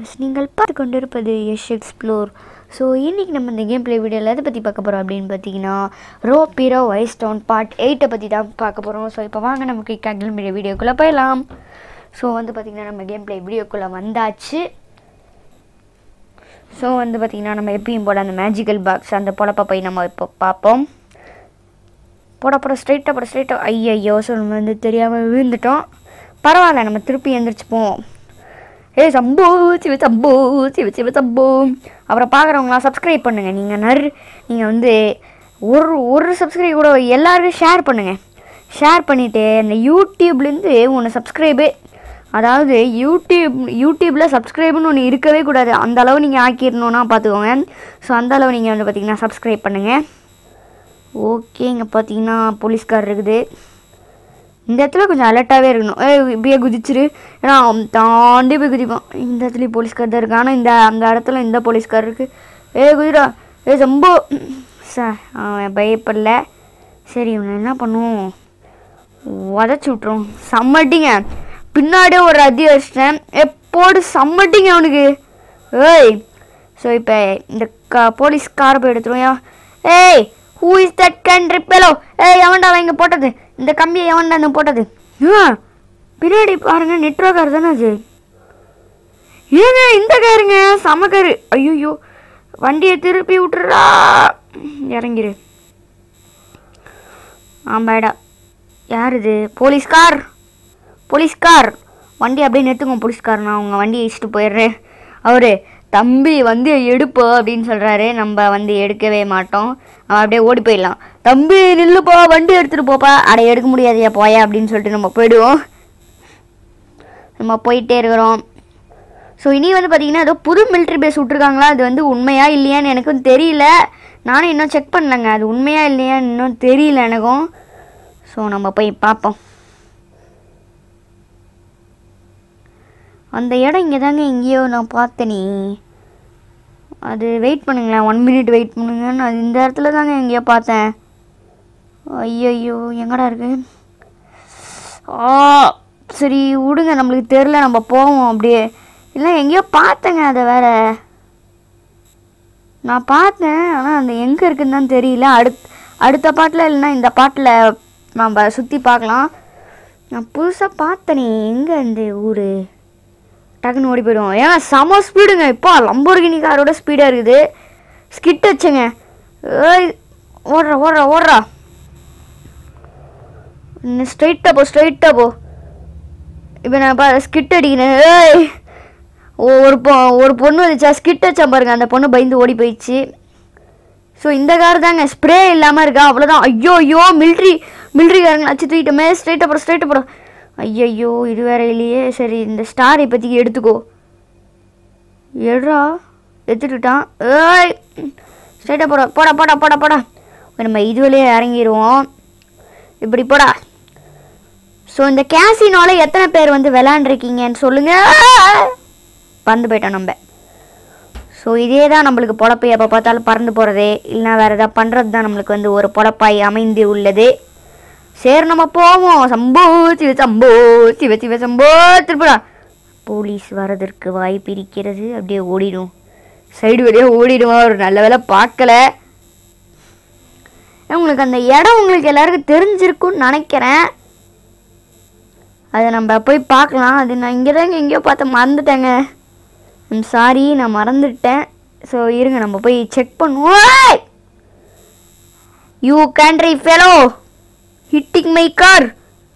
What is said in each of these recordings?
friends நீங்கள் பார்த்து கொண்டிருப்பது எஷ் எக்ஸ்ப்ளோர் ஸோ இன்றைக்கி நம்ம இந்த கேம் ப்ளே வீடியோவில் எதை பற்றி பார்க்க போகிறோம் அப்படின்னு பார்த்தீங்கன்னா ரோ பீரோ வைஸ் டவுன் பார்ட் எயிட்டை பற்றி தான் பார்க்க போகிறோம் ஸோ இப்போ வாங்க நம்ம குயிக்காக கேம் ப்ளே வீடியோக்குள்ளே போயிடலாம் ஸோ வந்து பார்த்திங்கன்னா நம்ம கேம் ப்ளே வீடியோக்குள்ளே வந்தாச்சு ஸோ வந்து பார்த்திங்கன்னா நம்ம எப்பயும் போட அந்த மேஜிக்கல் பாக்ஸ் அந்த பொழப்பை போய் நம்ம இப்போ பார்ப்போம் போட போட ஸ்ட்ரைட்டாக போட ஸ்ட்ரைட்டாக ஐயையோ ஸோ நம்ம வந்து தெரியாமல் விழுந்துட்டோம் பரவாயில்ல நம்ம திருப்பி எந்திரிச்சுப்போம் ஏய் சம்போ சிவ சம்போ சிவ சிவ சம்போ அப்புறம் பார்க்குறவங்களாம் சப்ஸ்கிரைப் பண்ணுங்கள் நீங்கள் நர் நீங்கள் வந்து ஒரு ஒரு சப்ஸ்கிரைப் கூட எல்லாருக்கும் ஷேர் பண்ணுங்கள் ஷேர் பண்ணிவிட்டு அந்த யூடியூப்லேருந்து ஒன்று சப்ஸ்கிரைபு அதாவது யூடியூப் யூடியூப்பில் சப்ஸ்கிரைப்னு ஒன்று இருக்கவே கூடாது அந்த அளவு நீங்கள் ஆக்கிடணுன்னா பார்த்துக்கோங்க ஸோ அந்த அளவு நீங்கள் வந்து பார்த்தீங்கன்னா சப்ஸ்கிரைப் பண்ணுங்கள் ஓகே இங்கே பார்த்தீங்கன்னா போலீஸ்கார் இருக்குது இந்த இடத்துல கொஞ்சம் அலர்ட்டாகவே இருக்கணும் ஏ இப்படியே குதிச்சிரு ஏன்னா அவன் தாண்டி போய் குதிப்பான் இந்த இடத்துலையும் போலீஸ்கார் தான் இருக்கு ஆனால் இந்த அந்த இடத்துல இந்த போலீஸ்கார் இருக்குது ஏ குதிரா ஏ சம்போ சார் அவன் பயப்படல சரி இவனை என்ன பண்ணுவோம் உதச்சி விட்ருவோம் சம்மட்டிங்க பின்னாடியே ஒரு அடி வச்சிட்டேன் எப்போடு சம்மட்டிங்க அவனுக்கு ஏய் ஸோ இப்போ இந்த க போலீஸ் காரை போய் எடுத்துருவோம் ஏய் who is that country fellow ஏய் எவன்டா அவன் இங்கே போட்டது இந்த கம்பியை எவன்டா இந்த போட்டது ஆ பின்னாடி பாருங்க நெட்வொர்க்கார் தானே அது ஏங்க இந்த காருங்க சமக்காரு ஐயோ வண்டியை திருப்பி விட்டுறா இறங்கிரு ஆமாடா யார் இது போலீஸ்கார் போலீஸ்கார் வண்டி அப்படியே நிறுத்துங்க போலீஸ்கார் நான் உங்கள் வண்டியை இஷ்ட்டு போயிடுறேன் அவர் தம்பி வந்து எடுப்போ அப்படின்னு சொல்கிறாரு நம்ம வந்து எடுக்கவே மாட்டோம் அவன் அப்படியே ஓடி போயிடலாம் தம்பி நில்லுப்பா வண்டி எடுத்துகிட்டு போப்பா அட எடுக்க முடியாதையா போயா அப்படின்னு சொல்லிட்டு நம்ம போயிடுவோம் நம்ம போயிட்டே இருக்கிறோம் ஸோ இனி வந்து பார்த்தீங்கன்னா ஏதோ புது மிலிட்ரி பேஸ் விட்ருக்காங்களா அது வந்து உண்மையா இல்லையான்னு எனக்கும் தெரியல நானும் இன்னும் செக் பண்ணலங்க அது உண்மையா இல்லையான்னு இன்னும் தெரியல எனக்கும் ஸோ நம்ம போய் பார்ப்போம் அந்த இடம் இங்கே தாங்க எங்கேயோ நான் பார்த்தேனே அது வெயிட் பண்ணுங்களேன் ஒன் மினிட் வெயிட் பண்ணுங்க நான் இந்த இடத்துல தாங்க எங்கேயோ பார்த்தேன் ஐயையோ எங்கடா இருக்கு ஆ சரி விடுங்க நம்மளுக்கு தெரில நம்ம போவோம் அப்படியே இல்லை எங்கேயோ பார்த்தேங்க அதை வேற நான் பார்த்தேன் ஆனால் அந்த எங்கே இருக்குன்னு தான் தெரியல அடுத் அடுத்த பாட்டில் இல்லைன்னா இந்த பாட்டில் நம்ம சுற்றி பார்க்கலாம் நான் புதுசாக பார்த்தேனே எங்கே இந்த ஊர் டக்குன்னு ஓடி போயிடுவோம் ஏன்னா செம ஸ்பீடுங்க இப்போ லம்போர்கினி காரோட ஸ்பீடாக இருக்குது ஸ்கிட் வச்சுங்க ஏய் ஓடுறா ஓடுறா ஓடுறா இன்னும் ஸ்ட்ரைட்டாக போ ஸ்ட்ரைட்டாக போ இப்போ நான் பா ஸ்கிட் அடிக்கிறேன் ஏய் ஓ- ஒரு பொ ஒரு பொண்ணு வந்துச்சா ஸ்கிட் வச்சா பாருங்க அந்த பொண்ணு பயந்து ஓடி போயிடுச்சு ஸோ இந்த கார் தாங்க ஸ்ப்ரே இல்லாமல் இருக்கா அவ்வளோதான் ஐயோ ஐயோ மில்ட்ரி மில்ட்ரிக்காரங்க அச்சு தூக்கிட்டோமே ஸ்ட்ரைட்டாக போட ஸ்ட்ரைட்டாக போட ஐயையோ இது வேற இல்லையே சரி இந்த ஸ்டார் இப்போதைக்கு எடுத்துக்கோ எடுறா எடுத்துக்கிட்டான் ஏய் ஸ்ட்ரைட்டாக போட போடா போடா போடா போடா நம்ம இதுவரையே இறங்கிடுவோம் இப்படி போடா ஸோ இந்த கேசினோல எத்தனை பேர் வந்து விளாண்டுருக்கீங்கன்னு சொல்லுங்க பறந்து போயிட்டோம் நம்ம ஸோ இதே தான் நம்மளுக்கு பொழப்பு எப்போ பார்த்தாலும் பறந்து போகிறதே இல்லைனா வேறு எதாவது பண்ணுறது தான் நம்மளுக்கு வந்து ஒரு பொழப்பாய் அமைந்து உள்ளது சரி நம்ம போவோம் சம்போ சிவ சம்போ சிவ சிவ சம்போ திருப்படா போலீஸ் வரதற்கு வாய்ப்பு இருக்கிறது அப்படியே ஓடிடும் சைடு வழியாக ஓடிடுவோம் ஒரு நல்ல வேலை பார்க்கல உங்களுக்கு அந்த இடம் உங்களுக்கு எல்லாருக்கும் தெரிஞ்சிருக்கும்னு நினைக்கிறேன் அதை நம்ம போய் பார்க்கலாம் அது நான் இங்கே தாங்க எங்கேயோ பார்த்து மறந்துட்டேங்க சாரி நான் மறந்துட்டேன் ஸோ இருங்க நம்ம போய் செக் பண்ணுவோம் you country fellow hitting my car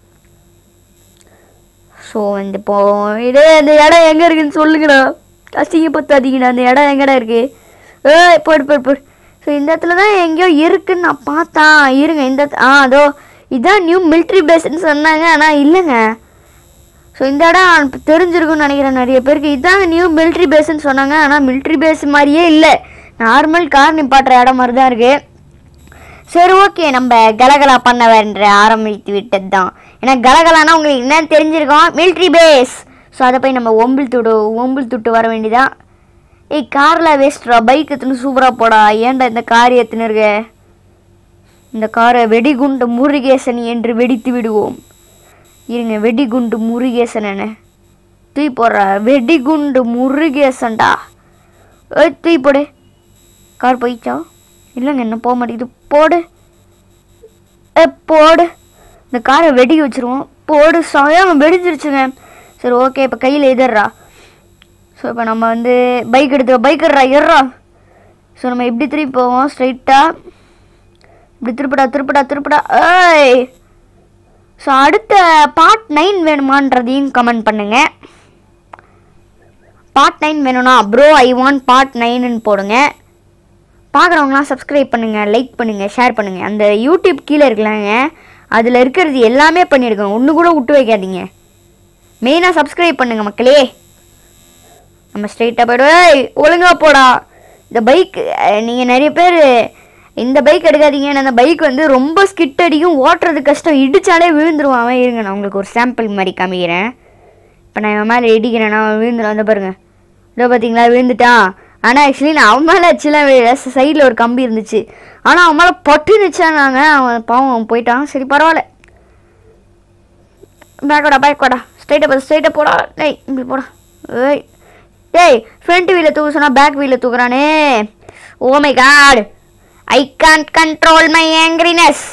so இந்த இப்போ இதே அந்த இடம் எங்கே இருக்குன்னு சொல்லுங்கடா அசிங்கப்படுத்தாதீங்கடா அந்த இடம் எங்கடா இருக்கு ஏய் போடு போடு போடு ஸோ இந்த இடத்துல தான் எங்கேயோ இருக்குன்னு நான் பார்த்தேன் இருங்க இந்த இடத்து- ஆ அதோ இதான் நியூ மிலிட்ரி பேஸ்ன்னு சொன்னாங்க ஆனால் இல்லைங்க ஸோ இந்த இடம் இப்ப தெரிஞ்சிருக்கும்னு நினைக்கிறேன் நிறைய பேருக்கு இதாங்க நியூ மிலிட்ரி பேஸ்ன்னு சொன்னாங்க ஆனால் மிலிட்ரி பேஸ் மாதிரியே இல்லை நார்மல் கார் நிப்பாட்டுற இடம் மாதிரி தான் இருக்குது சரி ஓகே நம்ம கலகலா பண்ண வேண்ட ஆரம்பித்து விட்டது தான் ஏன்னா கலகலானா உங்களுக்கு என்ன தெரிஞ்சிருக்கோம் மிலிட்ரி பேஸ் ஸோ அதை போய் நம்ம ஒம்பில் துட்டு ஒம்பில் துட்டு வர வேண்டியதான் ஏய் காரில் வேஸ்ட்ரா பைக் எத்துன்னு சூப்பராக போடா ஏன்டா இந்த கார் எத்துன்னு இருக்க இந்த காரை வெடிகுண்டு முருகேசன் என்று வெடித்து விடுவோம் இருங்க வெடிகுண்டு முருகேசன் தூய் போடுற வெடிகுண்டு முருகேசன்டா ஏய் தூய் போடு கார் போயிச்சா இல்லைங்க என்ன போக மாட்டேங்குது போடு ஏ போடு இந்த காரை வெடி வச்சிருவோம் போடு சயம் வெடிச்சிருச்சுங்க சரி ஓகே இப்போ கையில் எதிர்றா ஸோ இப்போ நம்ம வந்து பைக் எடுத்து பைக் எடுறா ஏறா ஸோ நம்ம எப்படி திருப்பி போவோம் ஸ்ட்ரைட்டாக இப்படி திருப்பிடா திருப்பிடா திருப்பிடா ஏய் ஸோ அடுத்த பார்ட் நைன் வேணுமான்றதையும் கமெண்ட் பண்ணுங்க பார்ட் நைன் வேணும்னா ப்ரோ ஐ வாண்ட் பார்ட் நைன்னு போடுங்க பார்க்குறவங்களாம் சப்ஸ்கிரைப் பண்ணுங்கள் லைக் பண்ணுங்கள் ஷேர் பண்ணுங்கள் அந்த யூடியூப் கீழே இருக்கலாங்க அதில் இருக்கிறது எல்லாமே பண்ணியிருக்கோங்க ஒன்று கூட விட்டு வைக்காதீங்க மெயினாக சப்ஸ்கிரைப் பண்ணுங்கள் மக்களே நம்ம ஸ்ட்ரைட்டாக போய்டுவோம் ஒழுங்காக போடா இந்த பைக் நீங்கள் நிறைய பேர் இந்த பைக் எடுக்காதீங்க ஏன்னா அந்த பைக் வந்து ரொம்ப ஸ்கிட் அடிக்கும் ஓட்டுறது கஷ்டம் இடிச்சாலே விழுந்துருவான் அவன் இருங்க நான் உங்களுக்கு ஒரு சாம்பிள் மாதிரி காமிக்கிறேன் இப்போ நான் இவன் மேலே இடிக்கிறேன்னா அவன் விழுந்துடும் வந்து பாருங்க இதோ பார்த்தீங்களா விழுந்துட்டான் ஆனால் ஆக்சுவலி நான் அவன் மேலே ஆக்சுவலாக சைடில் ஒரு கம்பி இருந்துச்சு ஆனால் அவன் மேலே பட்டு நிச்சானாங்க அவன் பாவம் அவன் போயிட்டான் சரி பரவாயில்ல பேக்கோடா பேக்கோடா ஸ்ட்ரைட்டாக போட ஸ்ட்ரைட்டாக போடா டேய் இப்படி போடா ஏய் டேய் ஃப்ரண்ட் வீலை தூக்க சொன்னா பேக் வீலை தூக்குறானே oh my god I can't control my angriness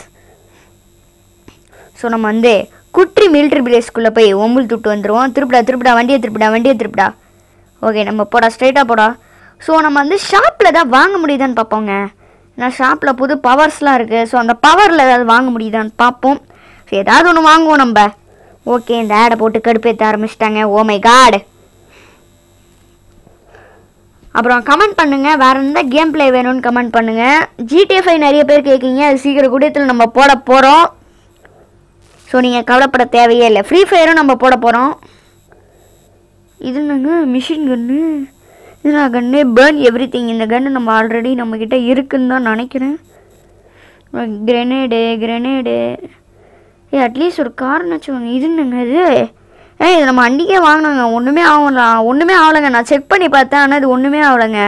so நம்ம வந்து குற்றி மிலிட்ரி பிளேஸ்க்குள்ளே போய் ஒம்புல் துட்டு வந்துடுவோம் திருப்பிடா திருப்பிடா வண்டியை திருப்பிடா வண்டியை திருப்பிடா ஓகே நம்ம போடா ஸ்ட்ரைட்டாக போடா ஸோ நம்ம வந்து ஷாப்பில் தான் வாங்க முடியுதான்னு பார்ப்போங்க ஏன்னா ஷாப்பில் புது பவர்ஸ்லாம் இருக்குது ஸோ அந்த பவரில் ஏதாவது வாங்க முடியுதான்னு பார்ப்போம் ஸோ ஏதாவது ஒன்று வாங்குவோம் நம்ம ஓகே இந்த ஆடை போட்டு கடுப்பேற்ற ஆரம்பிச்சிட்டாங்க ஓ மை காட் அப்புறம் கமெண்ட் பண்ணுங்க வேற எந்த கேம் ப்ளே வேணும்னு கமெண்ட் பண்ணுங்க ஜிடிஎஃப்ஐ நிறைய பேர் கேட்குறீங்க அது சீக்கிரம் கூடியத்தில் நம்ம போட போகிறோம் ஸோ நீங்கள் கவலைப்பட தேவையே இல்லை ஃப்ரீ ஃபயரும் நம்ம போட போகிறோம் இது என்னங்க மிஷின் கன்று இதுனா கன்று பேர்ன் எவ்ரி திங் இந்த கன்று நம்ம ஆல்ரெடி நம்மக்கிட்ட இருக்குன்னு தான் நினைக்கிறேன் கிரெனேடு கிரெனேடு ஏ அட்லீஸ்ட் ஒரு காரணம் வாங்க இது என்னங்க இது ஏ இது நம்ம அன்றைக்கே வாங்கினாங்க ஒன்றுமே ஆகல ஒன்றுமே ஆகலைங்க நான் செக் பண்ணி பார்த்தேன் ஆனால் இது ஒன்றுமே ஆகலைங்க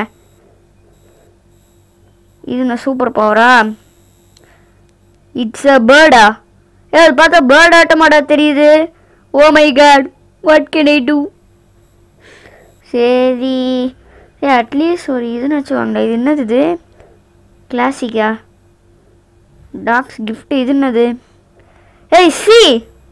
இது நான் சூப்பர் பவரா இட்ஸ் அ பேர்டா ஏ அது பார்த்தா பேர்ட் ஆட்டமாடா தெரியுது oh my god what can I do சரி ஏ அட்லீஸ்ட் ஒரு இதுன்னு வச்சுவாங்களா இது என்னது இது கிளாசிக்கா டாக்ஸ் gift இது என்னது ஏய் சி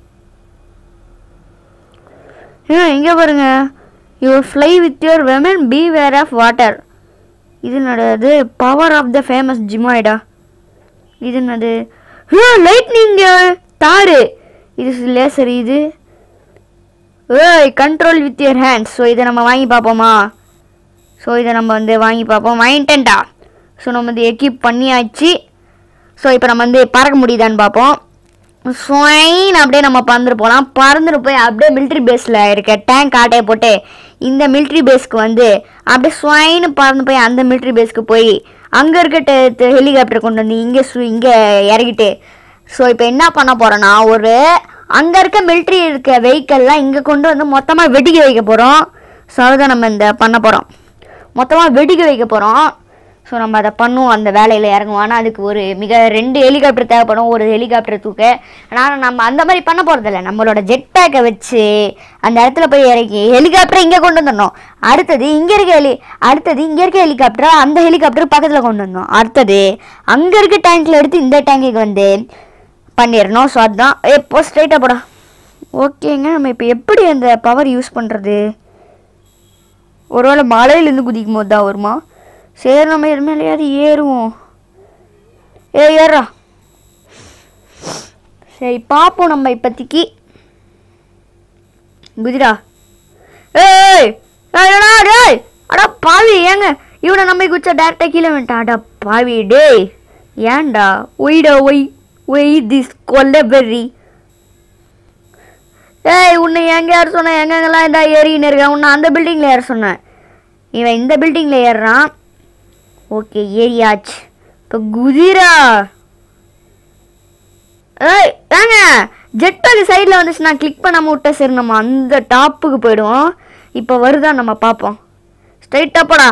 ஏன் இங்கே பாருங்க you fly with your women beware of water இது என்னது பவர் ஆஃப் த ஃபேமஸ் ஜிமாய்டா இது என்னது லைட்னிங் தாரு இது லேசர் இது ஏய் control with your hands so இதை நம்ம வாங்கி பார்ப்போமா ஸோ இதை நம்ம வந்து வாங்கி பார்ப்போம் வாங்கிட்டேன்டா ஸோ நம்ம வந்து எக்யூப் பண்ணியாச்சு ஸோ இப்போ நம்ம வந்து பறக்க முடியுதான்னு பார்ப்போம் ஸ்வைன் அப்படியே நம்ம பறந்துட்டு போகலாம் பறந்துட்டு போய் அப்படியே மிலிட்ரி பேஸில் இருக்க டேங்க் ஆட்டையை போட்டு இந்த மிலிட்ரி பேஸ்க்கு வந்து அப்படியே ஸ்வைன்னு பறந்து போய் அந்த மிலிட்ரி பேஸ்க்கு போய் அங்கே இருக்க ஹெலிகாப்டர் கொண்டு வந்து இங்கே சு இங்கே இறக்கிட்டு ஸோ இப்போ என்ன பண்ண போகிறோன்னா ஒரு அங்கே இருக்க மிலிட்ரி இருக்க வெஹிக்கல்லாம் இங்கே கொண்டு வந்து மொத்தமாக வெடிக்க வைக்க போகிறோம் ஸோ அதுதான் நம்ம இந்த பண்ண போகிறோம் மொத்தமாக வெடிக்க வைக்க போகிறோம் ஸோ நம்ம அதை பண்ணுவோம் அந்த வேலையில் இறங்குவோம் ஆனால் அதுக்கு ஒரு மிக ரெண்டு ஹெலிகாப்டர் தேவைப்படும் ஒரு ஹெலிகாப்டர் தூக்க ஆனால் நம்ம அந்த மாதிரி பண்ண போகிறதில்ல நம்மளோட ஜெட் பேக்கை வச்சு அந்த இடத்துல போய் இறக்கி ஹெலிகாப்டரை இங்கே கொண்டு வந்துடணும் அடுத்தது இங்கே இருக்க ஹெலி அடுத்தது இங்கே இருக்க ஹெலிகாப்டரை அந்த ஹெலிகாப்டர் பக்கத்தில் கொண்டு வந்தோம் அடுத்தது அங்கே இருக்க டேங்க்கில் எடுத்து இந்த டேங்குக்கு வந்து பண்ணிடணும் ஸோ அதுதான் எப்போ ஸ்ட்ரைட்டாக போடா ஓகேங்க நம்ம இப்போ எப்படி அந்த பவர் யூஸ் பண்ணுறது ஒருவேளை மலையிலேருந்து குதிக்கும் போது தான் வருமா சரி நம்ம இது மேலேயாவது ஏறுவோம் ஏ ஏறா சரி பார்ப்போம் நம்ம இப்போதைக்கு குதிரா ஏய் என்னடா டேய் அடா பாவி ஏங்க இவனை நம்பி குச்சா டேரக்டாக கீழே வந்துட்டான் அடா பாவி டேய் ஏன்டா ஒய்டா ஒய் ஒய் திஸ் கொல்லபெர்ரி ஏய் உன்னை எங்க யார் சொன்ன எங்கெங்கெல்லாம் இந்த ஏறின்னு இருக்கேன் உன்னை அந்த பில்டிங்கில் ஏற சொன்னேன் இவன் இந்த பில்டிங்கில் ஏறுறான் ஓகே ஏறியாச்சு இப்போ குதிரா ஏய் ஏங்க ஜெட் பேக் சைடில் வந்துச்சு நான் கிளிக் பண்ணாம விட்டா சரி நம்ம அந்த டாப்புக்கு போயிடுவோம் இப்போ வருதா நம்ம பார்ப்போம் ஸ்ட்ரைட்டாக போடா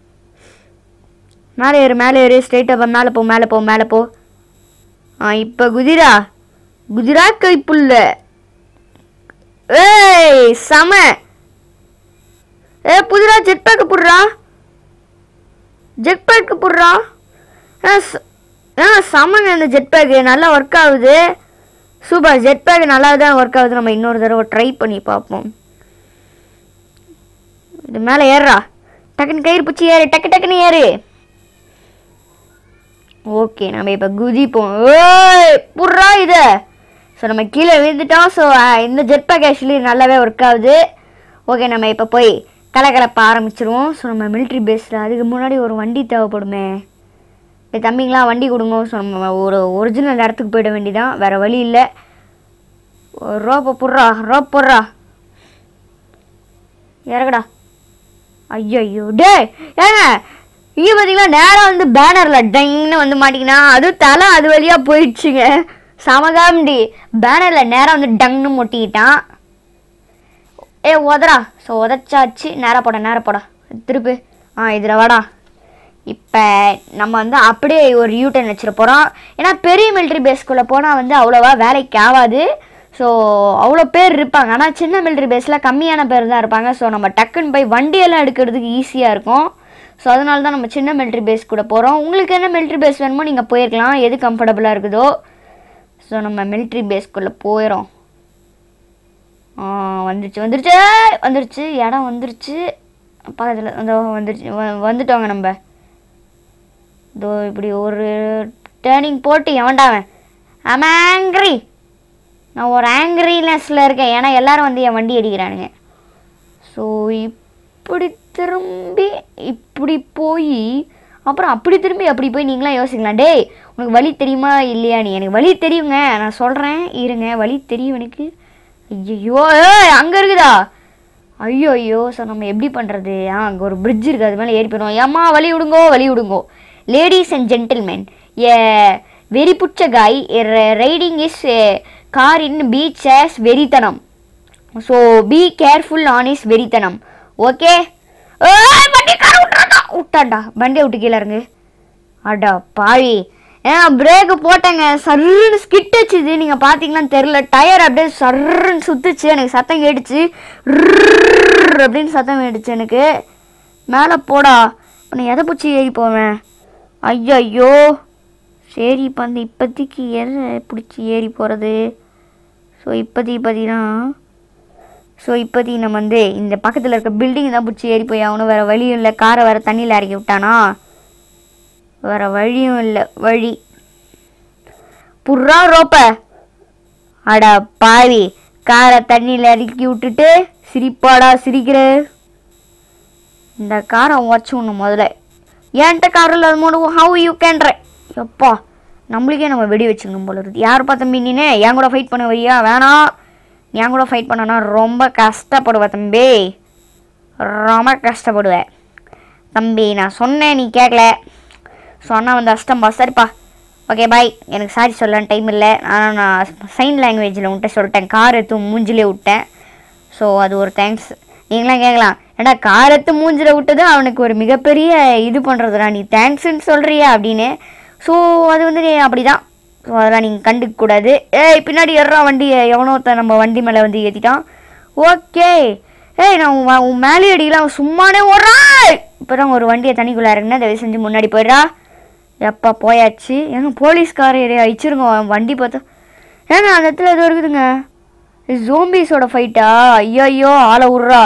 மேலே ஏறு மேலே ஏறு ஸ்ட்ரைட்டாக மேலே போ மேலே போ மேலே போ ஆ இப்போ குதிரா குதிரா கைப்புள்ள ஏய் செம ஏ புதுரா ஜெட் பேக்கு புடுறா ஜெட் பேக்கு புடுறா ஆ ச- ஆ செம்மங்க இந்த ஜெட் பேக்கு நல்லா ஒர்க் ஆகுது சூப்பர் ஜெட் பேக் நல்லா தான் ஒர்க் ஆகுது நம்ம இன்னொரு தடவை ட்ரை பண்ணி பார்ப்போம் இது மேலே ஏறுறா டக்குன்னு கயிறு பிடிச்சி ஏறு டக்கு டக்குன்னு ஏறு ஓகே நம்ம இப்போ குதிப்போம் ஏய் புட்றா இது ஸோ நம்ம கீழே விழுந்துட்டோம் ஸோ இந்த ஜெட் பேக் ஆக்சுவலி நல்லாவே ஒர்க் ஆகுது ஓகே நம்ம இப்போ போய் கலகலப்ப ஆரம்பிச்சிருவோம் ஸோ நம்ம மிலிட்ரி பேஸில் அதுக்கு முன்னாடி ஒரு வண்டி தேவைப்படுமே ஏய் தம்பிங்களா வண்டி கொடுங்க ஸோ நம்ம ஒரு ஒரிஜினல் இடத்துக்கு போயிட வேண்டியதான் வேறு வழி இல்லை ரோப்பை புட்றா ரோப் போடுறா இறக்குடா ஐயோ ஐயோ டே ஏங்க இங்கே பார்த்தீங்களா நேராக வந்து பேனரில் டைன்னு வந்து மாட்டிக்கினா அது தலை அது வழியாக போயிடுச்சுங்க சமகாமடி பேனரில் நேராக வந்து டங்னு மொட்டிக்கிட்டான் ஏ உதறா ஸோ உதச்சாச்சு நேரா போட நேரா போட திருப்பு ஆ இதில் வாடா இப்போ நம்ம வந்து அப்படியே ஒரு யூட்டன் வச்சிட போகிறோம் ஏன்னா பெரிய மிலிட்ரி பேஸ்க்குள்ளே போனால் வந்து அவ்வளோவா வேலைக்கு ஆகாது ஸோ அவ்வளோ பேர் இருப்பாங்க ஆனால் சின்ன மிலிட்ரி பேஸில் கம்மியான பேர் தான் இருப்பாங்க ஸோ நம்ம டக்குன்னு போய் வண்டியெல்லாம் எடுக்கிறதுக்கு ஈஸியாக இருக்கும் ஸோ அதனால தான் நம்ம சின்ன மிலிட்ரி பேஸ் கூட போகிறோம் உங்களுக்கு என்ன மிலிட்ரி பேஸ் வேணுமோ நீங்கள் போயிருக்கலாம் எது கம்ஃபர்டபுளாக இருக்குதோ ஸோ நம்ம மிலிட்ரி பேஸ்க்குள்ளே போயிடும் ஆ வந்துருச்சு வந்துருச்சு ஏய், வந்துருச்சு இடம் வந்துருச்சு பக்கத்தில் அந்த வந்துருச்சு வ- வந்துட்டோங்க நம்ம இதோ இப்படி ஒரு டேர்னிங் போட்டு எவன்டாவன் I'm angry நான் ஒரு ஆங்கிரினஸில் இருக்கேன் ஏன்னா எல்லாரும் வந்து என் வண்டி அடிக்கிறானுங்க ஸோ இப்படி திரும்பி இப்படி போய் அப்புறம் அப்படி திரும்பி அப்படி போய் நீங்களாம் யோசிக்கலாம் டேய் உனக்கு வழி தெரியுமா இல்லையா நீ எனக்கு வழி தெரியுங்க நான் சொல்கிறேன் இருங்க வழி தெரியும் எனக்கு ஐயோ ஏய் அங்கே இருக்குதா ஐயோ ஐயோ ஸோ நம்ம எப்படி பண்ணுறது ஆ அங்கே ஒரு பிரிட்ஜ் இருக்குது அது மேலே ஏறி போயிடும் ஏம்மா வழி விடுங்கோ வழி விடுங்கோ ladies and gentlemen a very புச்ச காய் riding is car in beach as வெறித்தனம் so be careful on is வெறித்தனம் ஓகே வண்டி கார் விட்டாண்டா விட்டாண்டா வண்டியை விட்டு கீழே இறங்கு அடா பாவி ஏன் பிரேக்கு போட்டேங்க சர்ருன்னு ஸ்கிட் வச்சுது நீங்கள் பார்த்தீங்களான்னு தெரில டயர் அப்படியே சர்ருன்னு சுத்துச்சு எனக்கு சத்தம் கேட்டுச்சு ருர்ர் அப்படின்னு சத்தம் கேட்டுச்சு எனக்கு மேலே போடா இப்போ நான் எதை பிடிச்சி ஏறி போவேன் ஐயோ ஐயோ சரி இப்போ அந்த இப்போதைக்கு எதை பிடிச்சி ஏறி போகிறது ஸோ இப்போதைக்கு பார்த்தீங்கன்னா ஸோ இப்போதைக்கு நம்ம வந்து இந்த பக்கத்தில் இருக்க பில்டிங் தான் பிடிச்சி ஏறி போய் ஆகணும் வேறு வழியும் இல்லை காரை வேறு தண்ணியில் இறக்கி விட்டானா வேறு வழியும் இல்லை வழி புறா ரோப்ப அட பாவி காரை தண்ணியில் இறக்கி விட்டுட்டு சிரிப்பாடா சிரிக்கிற இந்த காரை உடச்சுடணும் முதல்ல ஏன்ட்ட கார் இல்லாத மூணு ஹவு யூ கேன்ற எப்பா நம்மளுக்கே நம்ம வெடி வச்சுக்கணும் போல இருக்குது யார் பார்த்த மீனினே என் கூட ஃபைட் பண்ண வரியா வேணாம் என் கூட ஃபைட் பண்ணனா ரொம்ப கஷ்டப்படுவேன் தம்பி ரொம்ப கஷ்டப்படுவேன் தம்பி நான் சொன்னேன் நீ கேட்கல சொன்னால் வந்து அஷ்டம்பா சரிப்பா ஓகே பாய் எனக்கு சாரி சொல்ல டைம் இல்லை ஆனால் நான் சைன் லாங்குவேஜில் உன்ட்ட சொல்லிட்டேன் கார் எடுத்து மூஞ்சிலே விட்டேன் ஸோ அது ஒரு தேங்க்ஸ் நீங்களாம் கேட்கலாம் ஏடா கார் எடுத்து மூஞ்சில் விட்டது அவனுக்கு ஒரு மிகப்பெரிய இது பண்ணுறதுடா நீ தேங்க்ஸ்ன்னு சொல்கிறியா அப்படின்னு ஸோ அது வந்து நீ அப்படி தான் ஸோ அதெல்லாம் நீங்கள் கண்டுக்க கூடாது ஏய் பின்னாடி ஏறா வண்டி எவனோ ஒருத்தன் நம்ம வண்டி மேலே வந்து ஏற்றிட்டான் ஓகே ஏய் நான் உன் வ- உன் மேலே அடிக்கலாம் சும்மானே ஓடுறான் இப்போ தான் ஒரு வண்டியை தண்ணிக்குள்ளே இறங்குனேன் தயவு செஞ்சு முன்னாடி போயிடுறா எப்பா போயாச்சு ஏங்க போலீஸ்கார ஏரியா அழிச்சிருங்க அவன் வண்டி பார்த்தா ஏங்க அந்த இடத்துல ஏதோ இருக்குதுங்க ஜோம்பிஸோட ஃபைட்டா ஐயோ ஐயோ ஆளை விட்றா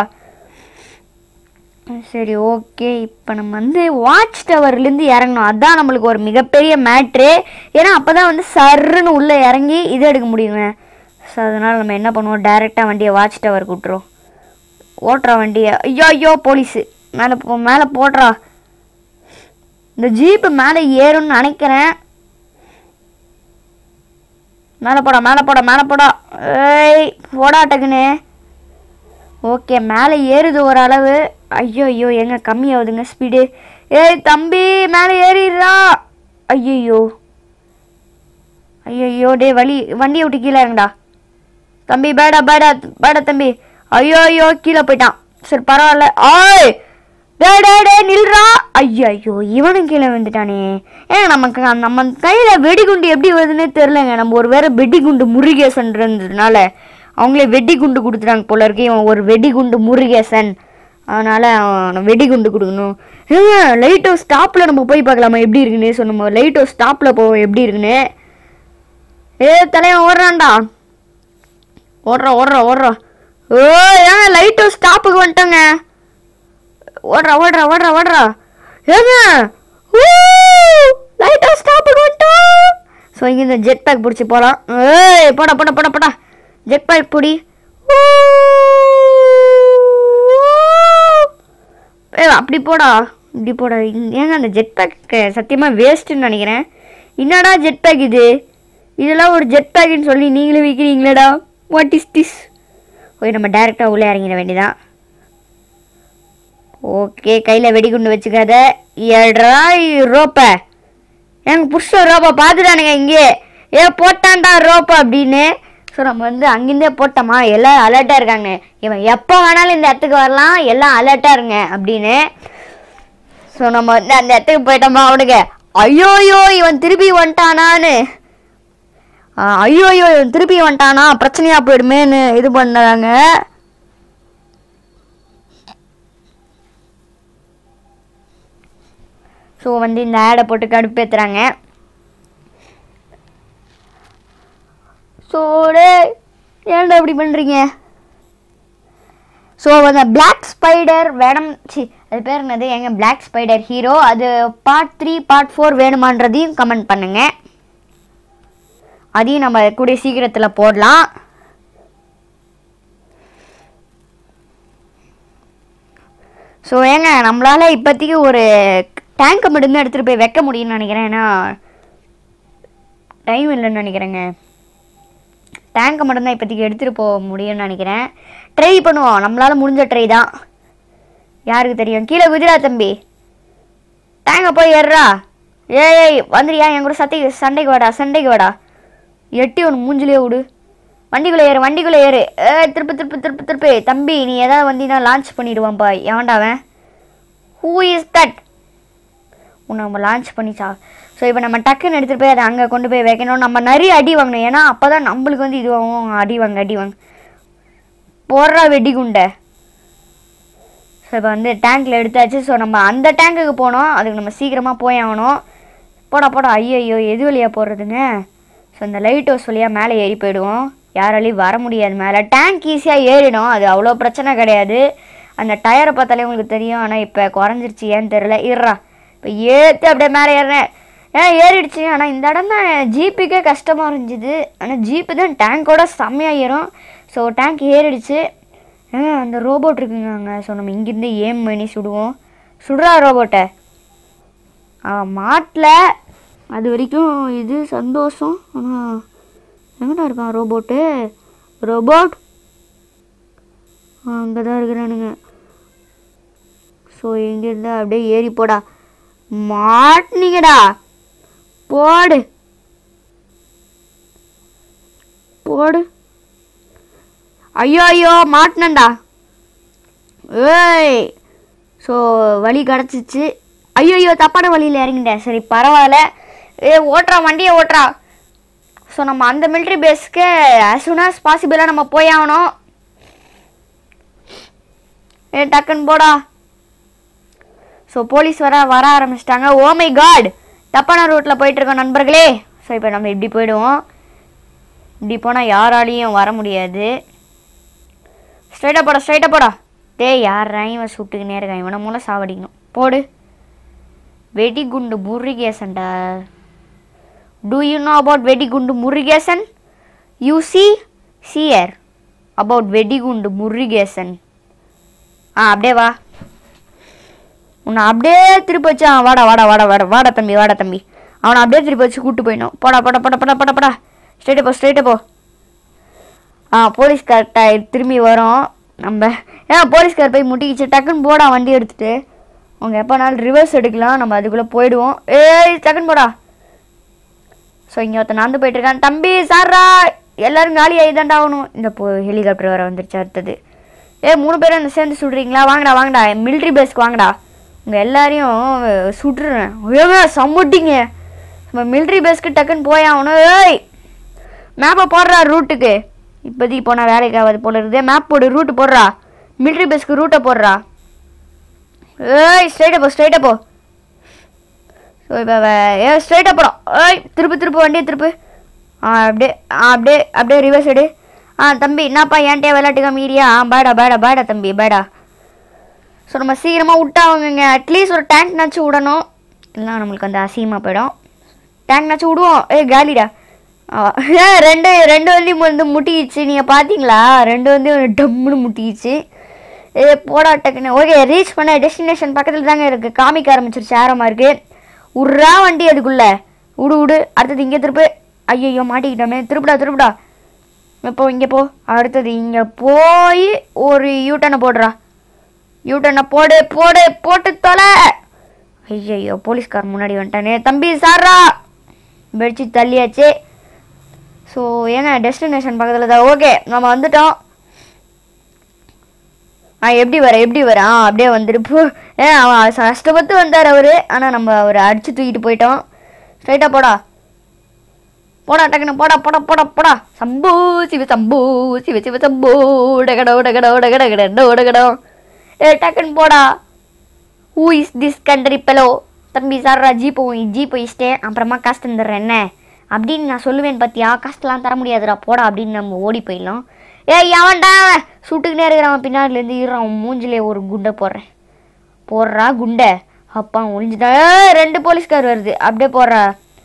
சரி ஓகே இப்போ நம்ம வந்து வாட்ச் டவர்லேருந்து இறங்கணும் அதான் நம்மளுக்கு ஒரு மிகப்பெரிய மேட்ரு ஏன்னா அப்போ தான் வந்து சர்ருன்னு உள்ளே இறங்கி இது எடுக்க முடியுங்க ஸோ அதனால் நம்ம என்ன பண்ணுவோம் டைரெக்டாக வண்டியை வாட்ச் டவர் கூட்டுறோம் ஓட்டுறா வண்டியை ஐயோ ஐயோ போலீஸு மேலே போ மேலே போடுறா இந்த ஜீப்பு மேலே ஏறும்னு நினைக்கிறேன் மேலே போடா மேலே போடா மேலே போடா ஏய் போடா டக்குன்னு ஓகே மேலே ஏறுது ஓரளவு ஐயோ ஐயோ எங்க கம்மியாகுதுங்க ஸ்பீடு ஏய் தம்பி மேலே ஏறிடுறா ஐயோ ஐயோ டே வழி வண்டியை விட்டு கீழே இறங்குடா தம்பி பேடா பேடா பேடா தம்பி ஐயோ ஐயோ கீழே போயிட்டான் சரி பரவாயில்ல ஆய் டே டே டே நில்றா ஐயோ ஐயோ இவனும் கீழே வந்துட்டானே ஏன் நமக்கு அந்த- நம்ம கையில் வெடிகுண்டு எப்படி வருதுன்னே தெரிலங்க நம்ம ஒரு வேற வெடிகுண்டு முருகேசன்றதுனால அவங்களே வெடிகுண்டு கொடுத்துட்டாங்க போல இருக்கு இவன் ஒரு வெடிகுண்டு முருகேசன் அதனால் அவனை வெடிகுண்டு கொடுக்கணும் ஏங்க லைட் ஹவுஸ் ஸ்டாப்பில் நம்ம போய் பார்க்கலாமா எப்படி இருக்குன்னு ஸோ நம்ம லைட் ஹவுஸ் ஸ்டாப்பில் போவோம் எப்படி இருக்குன்னு ஏ தலைவன் ஓடுறான்டா ஓடுறா ஓடுறா ஓடுறா ஓ ஏங்க லைட் ஹவுஸ் ஸ்டாப்புக்கு வந்துட்டோங்க ஓடுறா ஓடுறா ஓடுறா ஓடுறா ஏங்க லைட் ஹவுஸ் ஸ்டாப்புக்கு வந்துட்டோம் ஸோ இங்கே இந்த ஜெட் பேக் பிடிச்சி போகலாம் ஏய் போடா போடா போடா போடா ஜெட் பேக் பிடி ஏ அப்படி போடா இப்படி போடா இங்க- ஏங்க அந்த ஜெட் பேக் சத்தியமாக வேஸ்ட்டுன்னு நினைக்கிறேன் என்னடா ஜெட் பேக் இது இதெல்லாம் ஒரு ஜெட் பேக்குன்னு சொல்லி நீங்களே விற்கிறீங்களேடா வாட் இஸ் திஸ் போய் நம்ம டேரெக்டாக உள்ளே இறங்கிட வேண்டியதான் ஓகே கையில் வெடிகுண்டு வச்சுக்காத ஏழ்ரா ரோப்பை எங்க புருஷ ரோப்பை பார்த்துட்டானுங்க இங்கே ஏ போட்டான்டா ரோப்பை அப்படின்னு ஸோ நம்ம வந்து அங்கேருந்தே போட்டோமா எல்லாம் அலர்ட்டாக இருக்காங்க இவன் எப்போ வேணாலும் இந்த இடத்துக்கு வரலாம் எல்லாம் அலர்ட்டாக இருங்க அப்படின்னு ஸோ நம்ம வந்து அந்த இடத்துக்கு போயிட்டோமா அவனுக்கு ஐயோயோ இவன் திருப்பி வந்துட்டானான்னு ஆ, ஐயோயோ இவன் திருப்பி வந்துட்டானா பிரச்சனையாக போயிடுமேன்னு இது பண்ணாங்க ஸோ வந்து இந்த ஆடை போட்டு கடுப்பேத்துறாங்க ஸோ ஏன்டா இப்படி பண்ணுறீங்க ஸோ அந்த பிளாக் ஸ்பைடர் வேணும் சி அது பேர் என்னது எங்க பிளாக் ஸ்பைடர் ஹீரோ அது பார்ட் த்ரீ பார்ட் ஃபோர் வேணுமான்றதையும் கமெண்ட் பண்ணுங்க அதையும் நம்ம கூடிய சீக்கிரத்தில் போடலாம் ஸோ ஏங்க நம்மளால் இப்போதைக்கு ஒரு டேங்கை மட்டும்தான் எடுத்துகிட்டு போய் வைக்க முடியும்னு நினைக்கிறேன் ஏன்னா டைம் இல்லைன்னு நினைக்கிறேங்க டேங்கை மட்டும்தான் இப்போதைக்கு எடுத்துகிட்டு போக முடியும்னு நினைக்கிறேன் ட்ரை பண்ணுவோம் நம்மளால் முடிஞ்ச ட்ரை தான் யாருக்கு தெரியும் கீழே குதிரா தம்பி டேங்கை போய் ஏறுறா ஏய் ஏய் வந்துறியா என் கூட சத்தை சண்டைக்கு வாடா சண்டைக்கு வாடா எட்டி ஒன்று மூஞ்சிலே விடு வண்டிக்குள்ளே ஏறு வண்டிக்குள்ளே ஏறு ஏ திருப்பு திருப்பு திருப்பு திருப்பு தம்பி நீ ஏதாவது வந்தீங்கன்னா லான்ச் பண்ணிடுவான்ப்பா எவன்டா அவன் ஹூ இஸ் தட் உன்னை நம்ம லான்ச் பண்ணிச்சா ஸோ இப்போ நம்ம டக்குன்னு எடுத்துகிட்டு போய் அதை அங்கே கொண்டு போய் வைக்கணும் நம்ம நிறைய அடி வாங்கணும் ஏன்னா அப்போ தான் நம்மளுக்கு வந்து இதுவாகும் அடி வாங்க அடி வாங்க போடுறா வெடிகுண்டை ஸோ இப்போ வந்து டேங்க்கில் எடுத்தாச்சு ஸோ நம்ம அந்த டேங்குக்கு போனோம் அதுக்கு நம்ம சீக்கிரமாக போய் ஆகணும் போடா போடா ஐயோ ஐயோ எது வழியாக போடுறதுங்க ஸோ இந்த லைட் ஹவுஸ் வழியாக மேலே ஏறி போயிடுவோம் யாராலையும் வர முடியாது மேலே டேங்க் ஈஸியாக ஏறிடும் அது அவ்வளோ பிரச்சனை கிடையாது அந்த டயரை பார்த்தாலே உங்களுக்கு தெரியும் ஆனால் இப்போ குறைஞ்சிருச்சு ஏன்னு தெரில இருறா இப்போ ஏற்று அப்படியே மேலே ஏறுறேன் ஏன் ஏறிடுச்சு ஆனால் இந்த இடம் தான் ஜீப்புக்கே கஷ்டமாக இருந்துச்சு ஆனால் ஜீப்பு தான் டேங்கோட செம்மையாக ஏறும் ஸோ டேங்க் ஏறிடுச்சு ஆ அந்த ரோபோட் இருக்குங்க அங்கே ஸோ நம்ம இங்கேருந்து ஏம் பண்ணி சுடுவோம் சுடுறா ரோபோட்டை அவன் மாட்டில் அது வரைக்கும் இது சந்தோஷம் ஆனால் எங்கடா இருக்கான் ரோபோட்டு ரோபோட் அங்கே தான் இருக்கிறானுங்க ஸோ இங்கேருந்து அப்படியே ஏறி போடா மாட்டினீங்கடா போடு போடு ஐயோ ஐயோ மாட்டினண்டா ஏய் ஸோ வழி கிடச்சிச்சு ஐயோ ஐயோ தப்பான வழியில் இறங்கிட்டேன் சரி பரவாயில்ல ஏ ஓட்டுறா வண்டியை ஓட்டுறா ஸோ நம்ம அந்த மிலிட்ரி பேஸ்க்கு as soon as பாசிபிளாக நம்ம போய் ஆகணும் ஏ டக்குன்னு போடா ஸோ போலீஸ் வர வர ஆரம்பிச்சிட்டாங்க ஓ மை காட் தப்பான ரூட்டில் போயிட்டுருக்கோம் நண்பர்களே ஸோ இப்போ நம்ம இப்படி போயிடுவோம் இப்படி போனால் யாராலையும் வர முடியாது ஸ்ட்ரைட்டாக போடா ஸ்ட்ரைட்டாக போடா டேய் யாரா இவன் சுட்டுக்கினே இருக்கான் இவனை மூலம் சாவடிக்கணும் போடு வெடிகுண்டு முருகேசன்டா டூ யூ நோ அபவுட் வெடிகுண்டு முருகேசன் யூ சி சியர் அபவுட் வெடிகுண்டு முருகேசன் ஆ அப்படியே வா உன்னை அப்படியே திருப்பி வச்சு ஆ, வாடா வாடா வாடா வாடா வாடா தம்பி வாடா தம்பி அவனை அப்படியே திருப்பி வச்சு கூட்டு போயிடணும் போடா போடா போடா போடா போடா போடா ஸ்ட்ரைட்டாக போ ஸ்ட்ரைட்டாக போ ஆ போலீஸ் கரெக்டாக திரும்பி வரோம் நம்ம ஏன் போலீஸ்கார் போய் முட்டிக்கிச்சு டக்குன்னு போடா வண்டி எடுத்துட்டு அவங்க எப்போனாலும் ரிவர்ஸ் எடுக்கலாம் நம்ம அதுக்குள்ளே போயிடுவோம் ஏய் டக்குன்னு போடா ஸோ இங்கே ஒருத்தன் நடந்து போயிட்டு இருக்கான் தம்பி சாரா எல்லாரும் காலி ஆகிதாண்டா ஆகணும் இந்த போ ஹெலிகாப்டர் வர வந்துருச்சு அடுத்தது ஏ மூணு பேரும் அந்த சேர்ந்து சுடுறீங்களா வாங்கடா வாங்கடா மிலிட்ரி பேஸ்க்கு வாங்கடா உங்கள் எல்லாரையும் சுட்டுறேன் ஏங்க சம்மட்டிங்க நம்ம மிலிட்ரி பேஸ்க்கு டக்குன்னு போய் ஆகணும் ஏய் மேப்பை போடுறா ரூட்டுக்கு இப்போதைக்கு போனால் வேலைக்கு ஆகாது போல இருக்குது மேப் போடு ரூட்டு போடுறா மிலிட்ரி பேஸ்க்கு ரூட்டை போடுறா ஏய் ஸ்ட்ரைட்டாக போ ஸ்ட்ரைட்டாக போ ஸோ இப்போ ஏ ஸ்ட்ரைட்டாக போகிறோம் ஏய் திருப்பு திருப்பு வண்டியை திருப்பு ஆ அப்படியே ஆ அப்படியே அப்படியே ரிவர்ஸ் எடு ஆ தம்பி என்னப்பா ஏன்ட்டே விளையாட்டு காமிக்கிறியா ஆ பேடா பேடா பேடா தம்பி பேடா ஸோ நம்ம சீக்கிரமாக விட்டாவங்க அட்லீஸ்ட் ஒரு டேங்க்னாச்சும் விடணும் இல்லைனா நம்மளுக்கு அந்த அசிங்கமாக போயிடும் டேங்க்னாச்சும் விடுவோம் ஏ காலிடா ஆ, ஏ ரெண்டு ரெண்டு வண்டியும் வந்து முட்டிக்கிச்சு நீங்கள் பார்த்தீங்களா ரெண்டு வண்டியும் டம்முன்னு முட்டிக்கிச்சு ஏ போடா டக்குன்னு ஓகே ரீச் பண்ண டெஸ்டினேஷன் பக்கத்தில் தாங்க இருக்குது காமிக்க ஆரம்பிச்சிருச்சு ஆரமாக இருக்குது உட்றா வண்டி அதுக்குள்ளே விடு விடு அடுத்தது இங்கே திருப்பு ஐயோ மாட்டிக்கிட்டோமே திருப்புடா திருப்புடா இப்போ இங்கே போ அடுத்தது இங்கே போய் ஒரு யூட்டனை போடுறா யூட்டனை போடு போடு போட்டு தொலை ஐயையோ போலீஸ்கார் முன்னாடி வந்துட்டானே தம்பி சாரா வெடிச்சு தள்ளியாச்சு ஸோ ஏங்க டெஸ்டினேஷன் பக்கத்தில் தான் ஓகே நம்ம வந்துட்டோம் ஆ எப்படி வர எப்படி வர ஆ அப்படியே வந்துட்டு போ ஏ அவன் கஷ்டப்பட்டு வந்தார் அவர் ஆனால் நம்ம அவரை அடிச்சு தூக்கிட்டு போயிட்டோம் ஸ்ட்ரைட்டாக போடா போடா டக்குன்னு போடா போடா போடா போடா சம்பூ சிவ சம்பூ சிவ சிவ சம்பூ டகடோ டகடோ டகட டகடோ டகடோ ஏ டக்குன்னு போடா who is this country fellow தம்பி சார்ரா ஜீப்பு ஜீப்பு இஷ்டேன் அப்புறமா காசு தந்துடுறேன் என்ன அப்படின்னு நான் சொல்லுவேன் பார்த்தியா காசுலாம் தர முடியாதுடா போடா அப்படின்னு நம்ம ஓடி போயிடலாம் ஏய் அவன்டா அவன் சுட்டுக்கிட்டே இருக்கிறவன் பின்னாடிலேருந்து ஈரான் அவன் மூஞ்சிலே ஒரு குண்டை போடுறேன் போடுறா குண்டை அப்பா ஒளிஞ்சுட்டா ஏய், ரெண்டு போலீஸ்கார் வருது அப்படியே போடுறா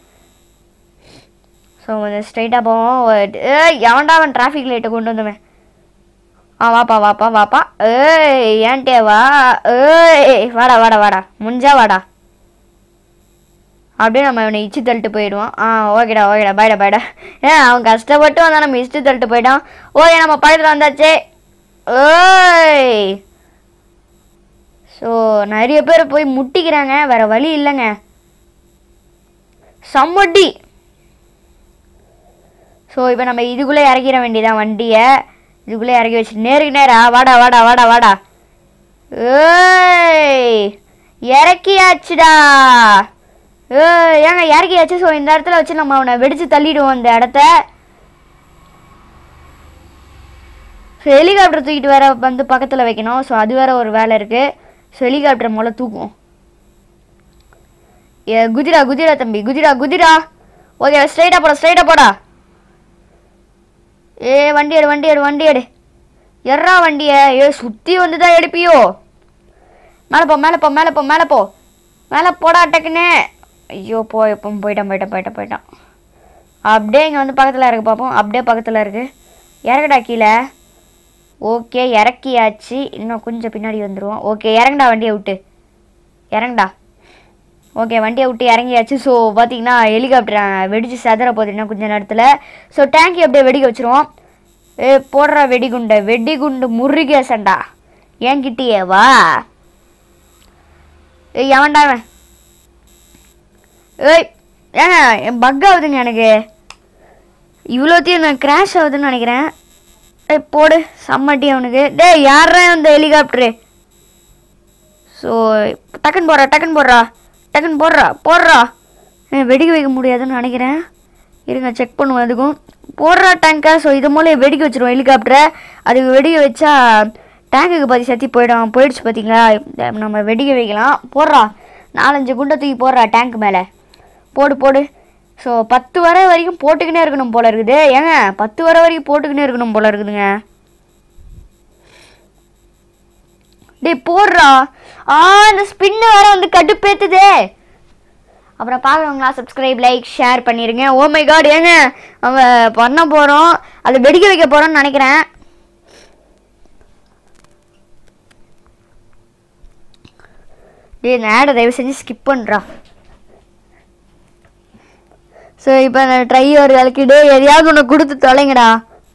ஸோ கொஞ்சம் ஸ்ட்ரைட்டாக போவோம் ஏய் எவன்டா அவன் டிராஃபிக் லைட்டை கொண்டு வந்தவன் ஆ வாப்பா வாப்பா வாப்பா ஏய் ஏன்ட்டே வா ஏய் வாடா வாடா வாடா முஞ்சா வாடா அப்படியே நம்ம இவனை இச்சு தள்ளிட்டு போயிடுவோம் ஆ ஓகேடா ஓகேடா பாய்டா பாய்டா ஏன் அவன் கஷ்டப்பட்டு வந்தான் நம்ம இச்சு தள்ளிட்டு போயிட்டான் ஓகே நம்ம பக்கத்தில் வந்தாச்சே ஓய் ஸோ நிறைய பேர் போய் முட்டிக்கிறாங்க வேற வழி இல்லைங்க சம்மட்டி ஸோ இப்போ நம்ம இதுக்குள்ளே இறக்கிற வேண்டியதான் வண்டியை இதுக்குள்ளே இறக்கி வச்சு நேருக்கு நேரா வாடா வாடா வாடா வாடா ஏய் இறக்கியாச்சுடா ஏய் ஏங்க இறக்கியாச்சு ஸோ இந்த இடத்துல வச்சு நம்ம அவனை வெடிச்சு தள்ளிடுவோம் இந்த இடத்த ஸோ ஹெலிகாப்டர் தூக்கிட்டு வேற வந்து பக்கத்தில் வைக்கணும் ஸோ அது வேற ஒரு வேலை இருக்குது ஸோ ஹெலிகாப்டர் முதல்ல தூக்குவோம் ஏ குதிரா குதிரா தம்பி குதிரா குதிரா ஓகே ஸ்ட்ரைட்டாக போடா ஸ்ட்ரைட்டாக போடா ஏ வண்டி எடு வண்டி எடு வண்டி எடு எர்ரா வண்டியை ஏ சுற்றி வந்து தான் எடுப்பியோ மேலே போ மேலே போ மேலே போ மேலே போ மேலே போடா டக்குன்னு ஐயோ போ இப்போ போயிட்டான் போயிட்டான் போயிட்டான் போயிட்டான் அப்படியே இங்கே வந்து பக்கத்தில் இருக்கு பார்ப்போம் அப்படியே பக்கத்தில் இருக்கு இறங்குடா கீழே ஓகே இறக்கியாச்சு இன்னும் கொஞ்சம் பின்னாடி வந்துடுவோம் ஓகே இறங்குடா வண்டியை விட்டு இறங்குடா ஓகே வண்டியை விட்டு இறங்கியாச்சு ஸோ பார்த்தீங்கன்னா ஹெலிகாப்டர் வெடிச்சு செதற போகுது இன்னும் கொஞ்ச நேரத்தில் ஸோ டேங்கி அப்படியே வெடிக்க வச்சிருவோம் ஏ போடுற வெடிகுண்டை வெடிகுண்டு முருகேசன்டா என்கிட்டயே வா ஏய் எவன்டா அவன் ஏய் ஏங்க என் பக் ஆகுதுங்க எனக்கு இவ்வளோத்தையும் நான் கிராஷ் ஆகுதுன்னு நினைக்கிறேன் ஏய் போடு செம்மட்டி அவனுக்கு டேய் யாரா அந்த ஹெலிகாப்டரு ஸோ டக்குன்னு போடுறா டக்குன்னு போடுறா டக்குன்னு போடுறா போடுறா ஏய், வெடிக்க வைக்க முடியாதுன்னு நினைக்கிறேன் இருங்க செக் பண்ணுவோம் அதுக்கும் போடுறா டேங்கை ஸோ இது மூலம் வெடிக்க வச்சிருவோம் ஹெலிகாப்டரை அதுக்கு வெடிக்க வச்சா டேங்குக்கு பாதி சத்தி போயிடும் போயிடுச்சு பார்த்தீங்களா இந்த நம்ம வெடிக்க வைக்கலாம் போடுறா நாலஞ்சு குண்டை தூக்கி போடுறா டேங்க் மேலே போடு போடு ஸோ பத்து வரை வரைக்கும் போட்டுக்கினே இருக்கணும் போல இருக்குது ஏங்க பத்து வரை வரைக்கும் போட்டுக்கினே இருக்கணும் போல இருக்குதுங்க டேய் போடுறா ஆ இந்த ஸ்பின்னு வேற வந்து கடுப்பேத்துதே அப்புறம் பார்க்குறவங்களா சப்ஸ்கிரைப் லைக் ஷேர் பண்ணிடுங்க ஓ மை காட் ஏங்க அவன் பண்ண போகிறோம் அதை வெடிக்க வைக்க போகிறோம்னு நினைக்கிறேன் டேய் இந்த ஆடை தயவு செஞ்சு ஸ்கிப் பண்ணுறா ஸோ இப்போ நான் ட்ரை ஒரு வேலைக்கு டே எதையாவது ஒன்று கொடுத்து தொலைங்கடா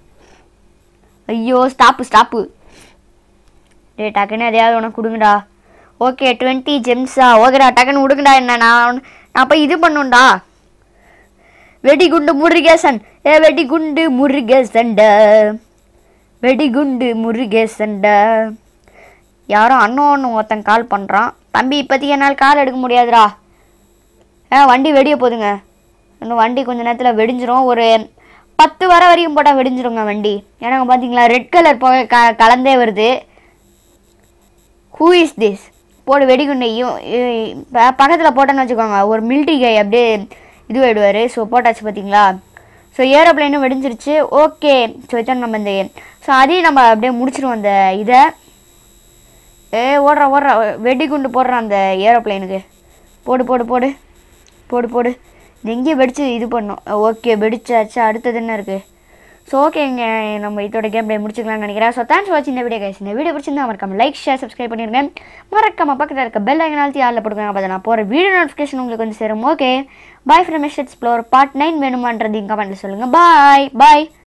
ஐயோ ஸ்டாப்பு ஸ்டாப்பு டே டக்குன்னு எதையாவது ஒன்று கொடுங்கடா ஓகே டுவெண்ட்டி ஜெம்ஸா ஓகேடா டக்குன்னு விடுங்கடா என்ன நான் நான் போய் இது பண்ணுண்டா வெடிகுண்டு முருகேசன் ஏ வெடிகுண்டு முருகேசன்ட வெடிகுண்டு முருகேசன்ட யாரோ அண்ணன் ஒருத்தன் கால் பண்ணுறான் தம்பி இப்போதைக்கு என்னால் கால் எடுக்க முடியாதுடா ஆ வண்டி வெடிய போகுதுங்க இன்னும் வண்டி கொஞ்ச நேரத்தில் வெடிஞ்சிரும் ஒரு பத்து வர வரைக்கும் போட்டால் வெடிஞ்சிருங்க வண்டி ஏன்னா பார்த்தீங்களா ரெட் கலர் புகை க கலந்தே வருது ஹூ இஸ் திஸ் போடு வெடிகுண்டையும் பக்கத்தில் போட்டோன்னு வச்சுக்கோங்க ஒரு மிலிட்ரி கை அப்படியே இதுவாகிடுவார் ஸோ போட்டாச்சு பார்த்தீங்களா ஸோ ஏரோப்ளைனும் வெடிஞ்சிருச்சு ஓகே ஸோ இதான் நம்ம இந்த ஸோ அதையும் நம்ம அப்படியே முடிச்சிருவோம் அந்த இதை ஏ ஓடுற ஓடுற வெடிகுண்டு போடுறான் அந்த ஏரோப்ளைனுக்கு போடு போடு போடு போடு போடு இது எங்கேயும் வெடிச்சு இது பண்ணோம் ஓகே வெடிச்சாச்சு அடுத்தது என்ன இருக்குது ஸோ ஓகேங்க நம்ம இதோட கேம் பிளே முடிச்சுக்கலாம்னு நினைக்கிறேன் ஸோ தேங்க்ஸ் வாட்சிங் இந்த வீடியோ கைஸ் இந்த வீடியோ பிடிச்சிருந்தா மறக்காம லைக் ஷேர் சப்ஸ்கிரைப் பண்ணிருங்க மறக்காம பக்கத்தில் இருக்க பெல் ஐக்கன் அழுத்தி ஆளில் போட்டுக்கோங்க அப்போ நான் போகிற வீடியோ நோட்டிஃபிகேஷன் உங்களுக்கு வந்து சேரும் okay bye from explore part nine வேணுமான்றது கமெண்ட்டில் சொல்லுங்கள் பாய் பாய்